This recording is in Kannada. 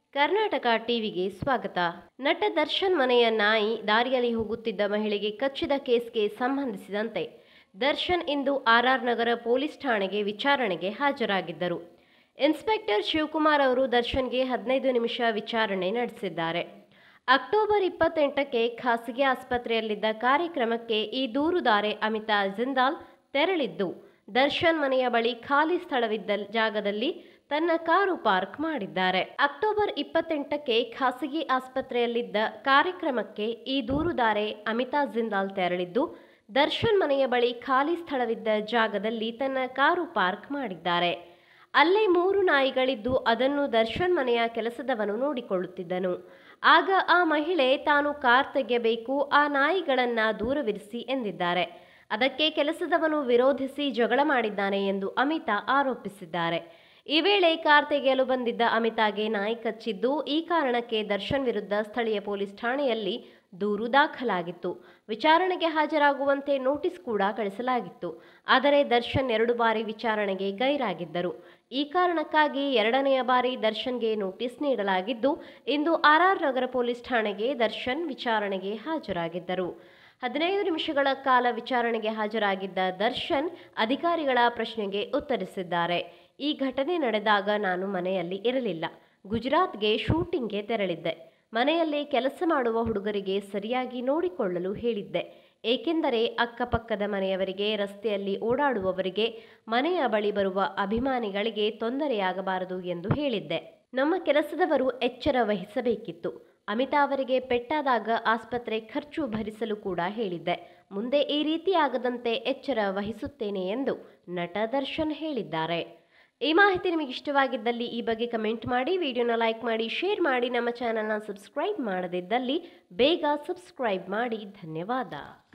ಕರ್ನಾಟಕ ಟಿವಿಗೆ ಸ್ವಾಗತ ನಟ ದರ್ಶನ್ ಮನೆಯ ನಾಯಿ ದಾರಿಯಲ್ಲಿ ಹೋಗುತ್ತಿದ್ದ ಮಹಿಳೆಗೆ ಕಚ್ಚಿದ ಕೇಸ್ಗೆ ಸಂಬಂಧಿಸಿದಂತೆ ದರ್ಶನ್ ಇಂದು ಆರ್ಆರ್ ನಗರ ಪೊಲೀಸ್ ಠಾಣೆಗೆ ವಿಚಾರಣೆಗೆ ಹಾಜರಾಗಿದ್ದರು ಇನ್ಸ್ಪೆಕ್ಟರ್ ಶಿವಕುಮಾರ್ ಅವರು ದರ್ಶನ್ಗೆ ಹದಿನೈದು ನಿಮಿಷ ವಿಚಾರಣೆ ನಡೆಸಿದ್ದಾರೆ ಅಕ್ಟೋಬರ್ ಇಪ್ಪತ್ತೆಂಟಕ್ಕೆ ಖಾಸಗಿ ಆಸ್ಪತ್ರೆಯಲ್ಲಿದ್ದ ಕಾರ್ಯಕ್ರಮಕ್ಕೆ ಈ ದೂರುದಾರೆ ಅಮಿತಾ ಜಿಂದಾಲ್ ತೆರಳಿದ್ದು ದರ್ಶನ್ ಮನೆಯ ಬಳಿ ಖಾಲಿ ಸ್ಥಳವಿದ್ದ ಜಾಗದಲ್ಲಿ ತನ್ನ ಕಾರು ಪಾರ್ಕ್ ಮಾಡಿದ್ದಾರೆ ಅಕ್ಟೋಬರ್ ಇಪ್ಪತ್ತೆಂಟಕ್ಕೆ ಖಾಸಗಿ ಆಸ್ಪತ್ರೆಯಲ್ಲಿದ್ದ ಕಾರ್ಯಕ್ರಮಕ್ಕೆ ಈ ದೂರುದಾರೆ ಅಮಿತಾ ಜಿಂದಾಲ್ ತೆರಳಿದ್ದು ದರ್ಶನ್ ಮನೆಯ ಬಳಿ ಖಾಲಿ ಸ್ಥಳವಿದ್ದ ಜಾಗದಲ್ಲಿ ತನ್ನ ಕಾರು ಪಾರ್ಕ್ ಮಾಡಿದ್ದಾರೆ ಅಲ್ಲೇ ಮೂರು ನಾಯಿಗಳಿದ್ದು ಅದನ್ನು ದರ್ಶನ್ ಮನೆಯ ಕೆಲಸದವನು ನೋಡಿಕೊಳ್ಳುತ್ತಿದ್ದನು ಆಗ ಆ ಮಹಿಳೆ ತಾನು ಕಾರ್ ತೆಗೆಯಬೇಕು ಆ ನಾಯಿಗಳನ್ನ ದೂರವಿರಿಸಿ ಎಂದಿದ್ದಾರೆ ಅದಕ್ಕೆ ಕೆಲಸದವನು ವಿರೋಧಿಸಿ ಜಗಳ ಮಾಡಿದ್ದಾನೆ ಎಂದು ಅಮಿತಾ ಆರೋಪಿಸಿದ್ದಾರೆ ಈ ವೇಳೆ ಕಾರ್ ತೆಗೆಯಲು ಬಂದಿದ್ದ ಅಮಿತಾಗೆ ನಾಯಿ ಕಚ್ಚಿದ್ದು ಈ ಕಾರಣಕ್ಕೆ ದರ್ಶನ್ ವಿರುದ್ಧ ಸ್ಥಳೀಯ ಪೊಲೀಸ್ ಠಾಣೆಯಲ್ಲಿ ದೂರು ದಾಖಲಾಗಿತ್ತು ವಿಚಾರಣೆಗೆ ಹಾಜರಾಗುವಂತೆ ನೋಟಿಸ್ ಕೂಡ ಕಳಿಸಲಾಗಿತ್ತು ಆದರೆ ದರ್ಶನ್ ಎರಡು ಬಾರಿ ವಿಚಾರಣೆಗೆ ಗೈರಾಗಿದ್ದರು ಈ ಕಾರಣಕ್ಕಾಗಿ ಎರಡನೆಯ ಬಾರಿ ದರ್ಶನ್ಗೆ ನೋಟಿಸ್ ನೀಡಲಾಗಿದ್ದು ಇಂದು ಆರ್ಆರ್ ನಗರ ಪೊಲೀಸ್ ಠಾಣೆಗೆ ದರ್ಶನ್ ವಿಚಾರಣೆಗೆ ಹಾಜರಾಗಿದ್ದರು ಹದಿನೈದು ನಿಮಿಷಗಳ ಕಾಲ ವಿಚಾರಣೆಗೆ ಹಾಜರಾಗಿದ್ದ ದರ್ಶನ್ ಅಧಿಕಾರಿಗಳ ಪ್ರಶ್ನೆಗೆ ಉತ್ತರಿಸಿದ್ದಾರೆ ಈ ಘಟನೆ ನಡೆದಾಗ ನಾನು ಮನೆಯಲ್ಲಿ ಇರಲಿಲ್ಲ ಗುಜರಾತ್ಗೆ ಶೂಟಿಂಗ್ಗೆ ತೆರಳಿದ್ದೆ ಮನೆಯಲ್ಲಿ ಕೆಲಸ ಮಾಡುವ ಹುಡುಗರಿಗೆ ಸರಿಯಾಗಿ ನೋಡಿಕೊಳ್ಳಲು ಹೇಳಿದ್ದೆ ಏಕೆಂದರೆ ಅಕ್ಕಪಕ್ಕದ ಮನೆಯವರಿಗೆ ರಸ್ತೆಯಲ್ಲಿ ಓಡಾಡುವವರಿಗೆ ಮನೆಯ ಬಳಿ ಬರುವ ಅಭಿಮಾನಿಗಳಿಗೆ ತೊಂದರೆಯಾಗಬಾರದು ಎಂದು ಹೇಳಿದ್ದೆ ನಮ್ಮ ಕೆಲಸದವರು ಎಚ್ಚರ ವಹಿಸಬೇಕಿತ್ತು ಅಮಿತಾ ಅವರಿಗೆ ಪೆಟ್ಟಾದಾಗ ಆಸ್ಪತ್ರೆ ಖರ್ಚು ಭರಿಸಲು ಕೂಡ ಹೇಳಿದ್ದೆ ಮುಂದೆ ಈ ರೀತಿ ಆಗದಂತೆ ಎಚ್ಚರ ವಹಿಸುತ್ತೇನೆ ಎಂದು ನಟ ದರ್ಶನ್ ಹೇಳಿದ್ದಾರೆ ಈ ಮಾಹಿತಿ ನಿಮಗೆ ಇಷ್ಟವಾಗಿದ್ದಲ್ಲಿ ಈ ಬಗ್ಗೆ ಕಮೆಂಟ್ ಮಾಡಿ ವಿಡಿಯೋನ ಲೈಕ್ ಮಾಡಿ ಶೇರ್ ಮಾಡಿ ನಮ್ಮ ಚಾನಲ್ನ ಸಬ್ಸ್ಕ್ರೈಬ್ ಮಾಡದಿದ್ದಲ್ಲಿ ಬೇಗ ಸಬ್ಸ್ಕ್ರೈಬ್ ಮಾಡಿ ಧನ್ಯವಾದ